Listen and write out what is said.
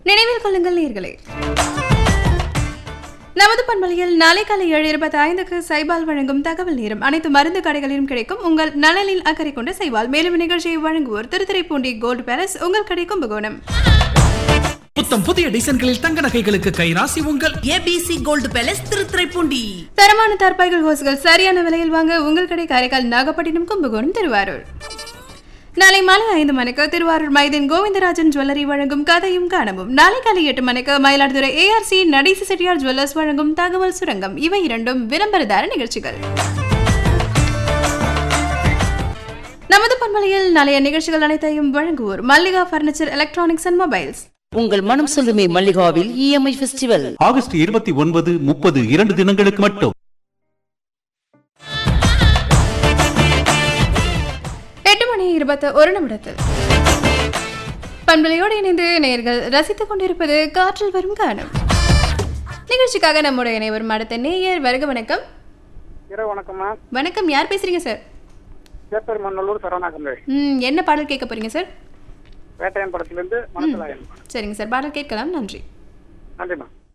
நினைவில் கொள்ளுங்கள் நேர்களே நமது பண்பலையில் நாளை காலை ஏழு இருபத்தி ஐந்துக்கு சைபால் வழங்கும் தகவல் நேரம் அனைத்து மருந்து கடைகளிலும் கிடைக்கும் உங்கள் நலனில் அக்கறை கொண்ட சைபால் மேலும் நிகழ்ச்சியை வழங்குவோர் திருத்துறைப்பூண்டி கோல்டு பேலஸ் உங்கள் கடை கும்பகோணம் புத்தம் புதிய டிசைன்களில் தங்க நகைகளுக்கு கைராசி உங்கள் ஏபிசி கோல்டு பேலஸ் திருத்துறைப்பூண்டி தரமான தற்பாய்கள் ஹோஸ்கள் சரியான விலையில் வாங்க உங்கள் கடை காரைக்கால் நாகப்பட்டினம் கும்பகோணம் திருவாரூர் நாளை மாலை ஐந்து மணிக்கு திருவாரூர் மைதீன் கோவிந்தராஜன் ஜுவல்லரி வழங்கும் கதையும் காணவும் நாளை காலை எட்டு மணிக்கு மயிலாடுதுறை ஏஆர்சி நடேசி செட்டியார் ஜுவல்லர்ஸ் வழங்கும் தகவல் சுரங்கம் இவை இரண்டும் விளம்பரதார நிகழ்ச்சிகள் நமது பண்பலையில் நாளைய நிகழ்ச்சிகள் அனைத்தையும் வழங்குவோர் Mallika furniture electronics and mobiles உங்கள் மனம் சொல்லுமே மல்லிகாவில் இஎம்ஐ ஃபெஸ்டிவல் ஆகஸ்ட் இருபத்தி ஒன்பது முப்பது இரண்டு தினங்களுக்கு மட்டும் எட்டு மணி இருபத்தி ஒரு நிமிடத்தில் பண்பலையோடு இணைந்து நேயர்கள் ரசித்துக் கொண்டிருப்பது காற்றில் வரும் காணும் நிகழ்ச்சிக்காக நம்முடைய இணைவர் அடுத்த நேயர் வருக வணக்கம் இரவு வணக்கம்மா வணக்கம் யார் பேசுறீங்க சார் சேப்பெருமநல்லூர் சரவணாகந்தேஷ் ம் என்ன பாடல் கேட்க போறீங்க சார் வேட்டையன் படத்திலிருந்து மனசிலாயன் சரிங்க சார் பாடல் கேட்கலாம் நன்றி நன்றிம்மா